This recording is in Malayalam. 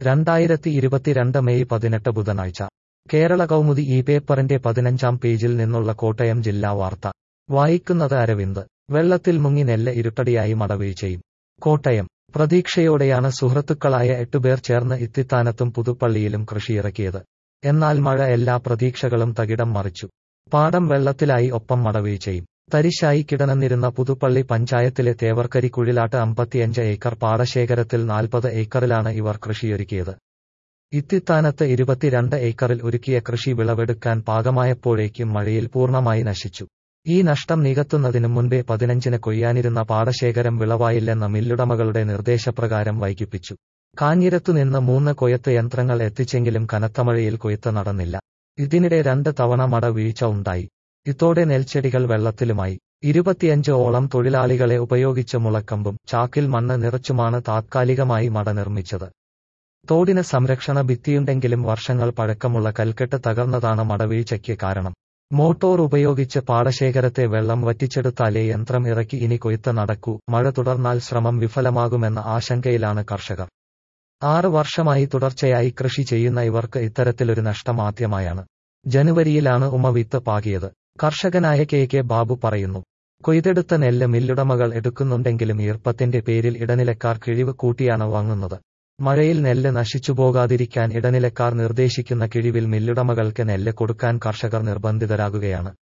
രണ്ടായിരത്തി ഇരുപത്തിരണ്ട് മെയ് പതിനെട്ട് ബുധനാഴ്ച കേരള കൗമുദി ഈ പേപ്പറിന്റെ പതിനഞ്ചാം പേജിൽ നിന്നുള്ള കോട്ടയം ജില്ലാ വാർത്ത വായിക്കുന്നത് അരവിന്ദ് വെള്ളത്തിൽ മുങ്ങി നെല്ല് ഇരുട്ടടിയായി മടവീഴ്ചയും കോട്ടയം പ്രതീക്ഷയോടെയാണ് സുഹൃത്തുക്കളായ എട്ടുപേർ ചേർന്ന് ഇത്തിത്താനത്തും പുതുപ്പള്ളിയിലും കൃഷിയിറക്കിയത് എന്നാൽ മഴ എല്ലാ പ്രതീക്ഷകളും തകിടം മറിച്ചു പാടം വെള്ളത്തിലായി ഒപ്പം മടവീഴ്ചയും തരിശായി കിടന്നിരുന്ന പുതുപ്പള്ളി പഞ്ചായത്തിലെ തേവർക്കരി കുഴിലാട്ട് അമ്പത്തിയഞ്ച് ഏക്കർ പാടശേഖരത്തിൽ നാൽപ്പത് ഏക്കറിലാണ് ഇവർ കൃഷിയൊരുക്കിയത് ഇത്തിത്താനത്ത് ഇരുപത്തിരണ്ട് ഏക്കറിൽ ഒരുക്കിയ കൃഷി വിളവെടുക്കാൻ പാകമായപ്പോഴേക്കും മഴയിൽ പൂർണ്ണമായി നശിച്ചു ഈ നഷ്ടം നികത്തുന്നതിനു മുൻപേ പതിനഞ്ചിന് കൊയ്യാനിരുന്ന പാടശേഖരം വിളവായില്ലെന്ന മില്ലുടമകളുടെ നിർദ്ദേശപ്രകാരം വൈകിപ്പിച്ചു കാഞ്ഞിരത്തുനിന്ന് മൂന്ന് കൊയ്ത്ത് യന്ത്രങ്ങൾ എത്തിച്ചെങ്കിലും കനത്ത മഴയിൽ കൊയ്ത്ത് നടന്നില്ല ഇതിനിടെ രണ്ട് തവണ മട വീഴ്ച ഉണ്ടായി ഇതോടെ നെൽച്ചെടികൾ വെള്ളത്തിലുമായി ഇരുപത്തിയഞ്ച് ഓളം തൊഴിലാളികളെ ഉപയോഗിച്ച് മുളക്കമ്പും ചാക്കിൽ മണ്ണ് നിറച്ചുമാണ് താത്കാലികമായി മട നിർമ്മിച്ചത് തോടിന് സംരക്ഷണ ഭിത്തിയുണ്ടെങ്കിലും വർഷങ്ങൾ പഴക്കമുള്ള കൽക്കെട്ട് തകർന്നതാണ് മടവീഴ്ചയ്ക്ക് കാരണം മോട്ടോർ ഉപയോഗിച്ച് പാടശേഖരത്തെ വെള്ളം വറ്റിച്ചെടുത്താലേ യന്ത്രം ഇറക്കി ഇനി കൊയ്ത്ത് നടക്കൂ മഴ തുടർന്നാൽ ശ്രമം വിഫലമാകുമെന്ന ആശങ്കയിലാണ് കർഷകർ ആറ് വർഷമായി തുടർച്ചയായി കൃഷി ചെയ്യുന്ന ഇവർക്ക് ഇത്തരത്തിലൊരു നഷ്ടം ആദ്യമായാണ് ജനുവരിയിലാണ് ഉമ വിത്ത് പാകിയത് കർഷകനായ കെ കെ ബാബു പറയുന്നു കൊയ്തെടുത്ത നെല്ല് മില്ലുടമകൾ എടുക്കുന്നുണ്ടെങ്കിലും ഈർപ്പത്തിന്റെ പേരിൽ ഇടനിലക്കാർ കിഴിവ് കൂട്ടിയാണ് വാങ്ങുന്നത് മഴയിൽ നെല്ല് നശിച്ചുപോകാതിരിക്കാൻ ഇടനിലക്കാർ നിർദ്ദേശിക്കുന്ന കിഴിവിൽ മില്ലുടമകൾക്ക് നെല്ല് കൊടുക്കാൻ കർഷകർ നിർബന്ധിതരാകുകയാണ്